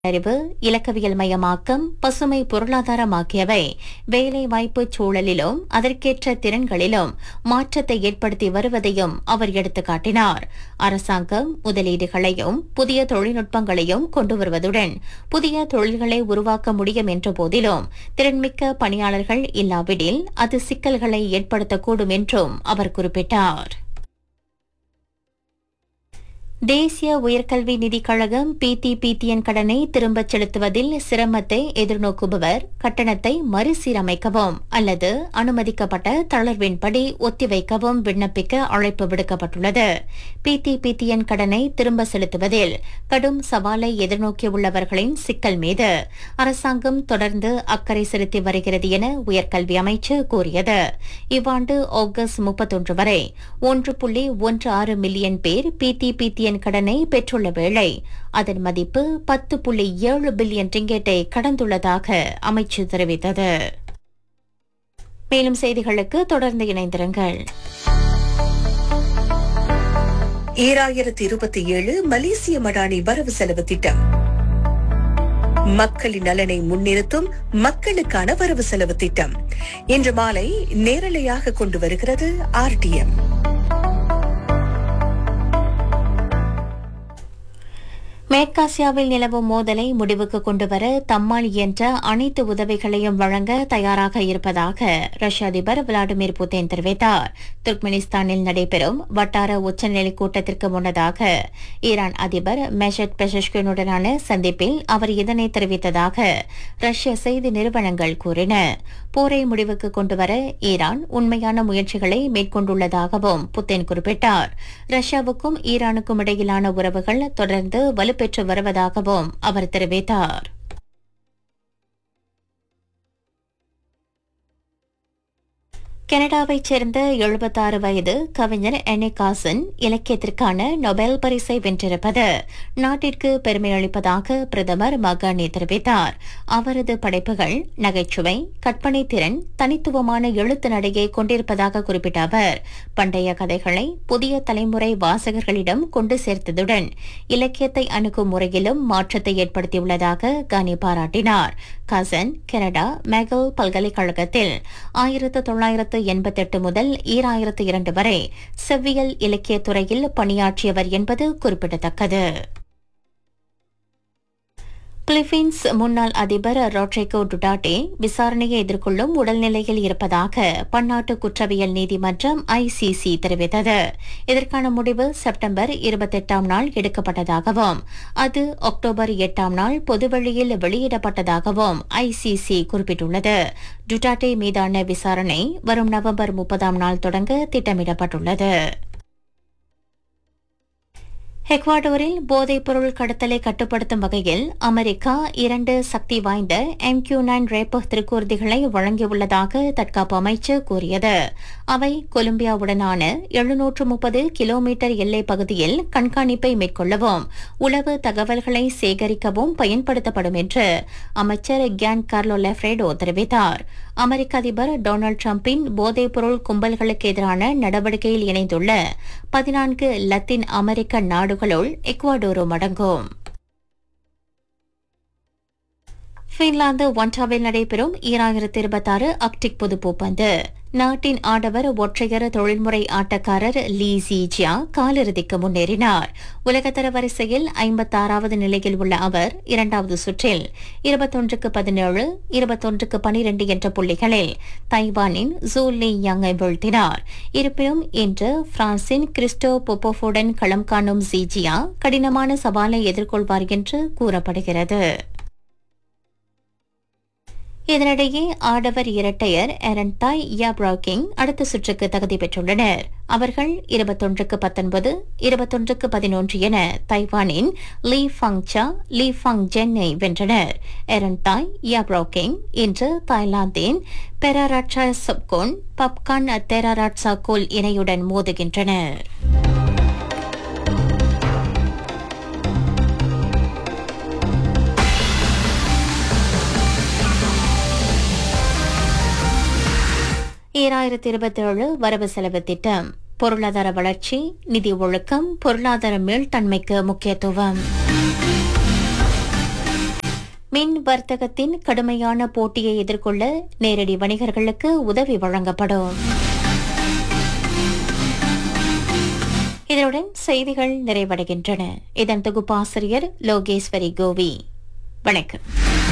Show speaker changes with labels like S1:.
S1: அறிவு இலக்கவியல் மயமாக்கம் பசுமை பொருளாதாரம் ஆகியவை வேலை வாய்ப்பு சூழலிலும் அதற்கேற்ற திறன்களிலும் மாற்றத்தை ஏற்படுத்தி வருவதையும் அவர் எடுத்துக்காட்டினார் அரசாங்கம் முதலீடுகளையும் புதிய தொழில்நுட்பங்களையும் கொண்டு வருவதுடன் புதிய தொழில்களை உருவாக்க முடியும் என்ற போதிலும் திறன்மிக்க பணியாளர்கள் இல்லாவிடில் அது சிக்கல்களை ஏற்படுத்தக்கூடும் என்றும் அவர் குறிப்பிட்டார் தேசிய உயர்கல்வி நிதிக் கழகம் பிடிபிடிஎன் கடனை திரும்பச் செலுத்துவதில் சிரமத்தை எதிர்நோக்குபவர் கட்டணத்தை மறுசீரமைக்கவும் அல்லது அனுமதிக்கப்பட்ட தளர்வின்படி ஒத்திவைக்கவும் விண்ணப்பிக்க அழைப்பு விடுக்கப்பட்டுள்ளது பிடிபிடிஎன் கடனை திரும்ப செலுத்துவதில் கடும் சவாலை எதிர்நோக்கியுள்ளவர்களின் சிக்கல் மீது அரசாங்கம் தொடர்ந்து அக்கறை செலுத்தி வருகிறது என உயர்கல்வி அமைச்சு கூறியது இவ்வாண்டு ஆகஸ்ட் முப்பத்தொன்று வரை ஒன்று புள்ளி ஒன்று ஆறு மில்லியன் பேர் பிடிபிடிஎன் கடனை பெற்றுள்ள வேளை அதன் மதிப்பு பத்து புள்ளி ஏழு பில்லியன் ரிங்கெட்டை கடந்துள்ளதாக அமைச்சு தெரிவித்தது மேலும் செய்திகளுக்கு தொடர்ந்து இணைந்திருங்கள்
S2: ஈராயிரத்தி இருபத்தி ஏழு மலேசிய மடானி வரவு செலவு திட்டம் மக்களின் நலனை முன்னிறுத்தும் மக்களுக்கான வரவு செலவு திட்டம் இன்று மாலை நேரலையாக கொண்டு வருகிறது ஆர்டிஎம்
S1: மேற்காசியாவில் நிலவும் மோதலை முடிவுக்கு கொண்டுவர தம்மால் இயன்ற அனைத்து உதவிகளையும் வழங்க தயாராக இருப்பதாக ரஷ்ய அதிபர் விளாடிமிர் புதின் தெரிவித்தார் துர்க்மெனிஸ்தானில் நடைபெறும் வட்டார உச்சநிலை கூட்டத்திற்கு முன்னதாக ஈரான் அதிபர் மெஷட் பெஷஷ்கினுடனான சந்திப்பில் அவர் இதனை தெரிவித்ததாக ரஷ்ய செய்தி நிறுவனங்கள் கூறின போரை முடிவுக்கு கொண்டுவர ஈரான் உண்மையான முயற்சிகளை மேற்கொண்டுள்ளதாகவும் புத்தின் குறிப்பிட்டார் ரஷ்யாவுக்கும் ஈரானுக்கும் இடையிலான உறவுகள் தொடர்ந்து வலுப்பெற்று வருவதாகவும் அவர் தெரிவித்தார் கனடாவைச் சேர்ந்த எழுபத்தாறு வயது கவிஞர் எனே காசன் இலக்கியத்திற்கான நொபேல் பரிசை வென்றிருப்பது நாட்டிற்கு பெருமை அளிப்பதாக பிரதமர் மகானி தெரிவித்தார் அவரது படைப்புகள் நகைச்சுவை கற்பனை திறன் தனித்துவமான எழுத்து நடையை கொண்டிருப்பதாக குறிப்பிட்ட அவர் பண்டைய கதைகளை புதிய தலைமுறை வாசகர்களிடம் கொண்டு சேர்த்ததுடன் இலக்கியத்தை அணுகும் முறையிலும் மாற்றத்தை ஏற்படுத்தியுள்ளதாக கானி பாராட்டினார் கசன் கனடா மெகல் பல்கலைக்கழகத்தில் ஆயிரத்து தொள்ளாயிரத்து எண்பத்தெட்டு முதல் ஈராயிரத்து இரண்டு வரை செவ்வியல் இலக்கியத் துறையில் பணியாற்றியவர் என்பது குறிப்பிடத்தக்கது பிலிப்பீன்ஸ் முன்னாள் அதிபர் ரோட்ரிகோ டுடாட்டே விசாரணையை எதிர்கொள்ளும் உடல்நிலையில் இருப்பதாக பன்னாட்டு குற்றவியல் நீதிமன்றம் ஐசிசி தெரிவித்தது இதற்கான முடிவு செப்டம்பர் இருபத்தெட்டாம் நாள் எடுக்கப்பட்டதாகவும் அது அக்டோபர் எட்டாம் நாள் பொதுவெளியில் வெளியிடப்பட்டதாகவும் ஐசிசி குறிப்பிட்டுள்ளது டுடாட்டே மீதான விசாரணை வரும் நவம்பர் முப்பதாம் நாள் தொடங்க திட்டமிடப்பட்டுள்ளது எக்வாடோரில் போதைப்பொருள் கடத்தலை கட்டுப்படுத்தும் வகையில் அமெரிக்கா இரண்டு சக்தி வாய்ந்த எம் கியூ நைன் ரேப்போ திருக்கூர்திகளை வழங்கியுள்ளதாக தற்காப்பு அமைச்சு கூறியது அவை கொலம்பியாவுடனான எழுநூற்று முப்பது கிலோமீட்டர் எல்லை பகுதியில் கண்காணிப்பை மேற்கொள்ளவும் உளவு தகவல்களை சேகரிக்கவும் பயன்படுத்தப்படும் என்று அமைச்சர் கியான் கார்லோ லெஃப்ரேடோ தெரிவித்தார் அமெரிக்க அதிபர் டொனால்டு டிரம்பின் போதைப்பொருள் கும்பல்களுக்கு எதிரான நடவடிக்கையில் இணைந்துள்ள பதினான்கு லத்தீன் அமெரிக்க நாடுகளுள் எக்வாடோரும் அடங்கும் பின்லாந்து ஒன்டாவில் நடைபெறும் ஈராயிரத்தி இருபத்தாறு அக்டிக் பொது பூப்பந்து நாட்டின் ஆடவர் ஒற்றையர் தொழில்முறை ஆட்டக்காரர் லீ ஜியா காலிறுதிக்கு முன்னேறினார் உலகத்தர வரிசையில் ஐம்பத்தாறாவது நிலையில் உள்ள அவர் இரண்டாவது சுற்றில் இருபத்தொன்றுக்கு பதினேழு இருபத்தொன்றுக்கு பனிரெண்டு என்ற புள்ளிகளில் தைவானின் ஜூ லீ யங்கை வீழ்த்தினார் இருப்பினும் இன்று பிரான்சின் கிறிஸ்டோ பொப்போஃபுடன் களம் காணும் ஜியா கடினமான சவாலை எதிர்கொள்வார் என்று கூறப்படுகிறது இதனிடையே ஆடவர் இரட்டையர் எரன் தாய் யாப்ராக்கிங் அடுத்த சுற்றுக்கு தகுதி பெற்றுள்ளனர் அவர்கள் இருபத்தொன்றுக்கு பத்தொன்பது இருபத்தொன்றுக்கு பதினொன்று என தைவானின் லீ ஃபங் சா லீ ஃபங் ஜென்னை வென்றனர் எரன் தாய் யாப்ராக்கிங் இன்று தாய்லாந்தின் பெராராட்சா சப்கோன் பப்கான் தெராராட்சா கோல் இணையுடன் மோதுகின்றனர் ஈராயிரத்தி இருபத்தேழு வரவு செலவு திட்டம் பொருளாதார வளர்ச்சி நிதி ஒழுக்கம் பொருளாதார மீள்தன்மைக்கு முக்கியத்துவம் மின் வர்த்தகத்தின் கடுமையான போட்டியை எதிர்கொள்ள நேரடி வணிகர்களுக்கு உதவி வழங்கப்படும் இதனுடன் செய்திகள் நிறைவடைகின்றன இதன் தொகுப்பாசிரியர் லோகேஸ்வரி கோவி வணக்கம்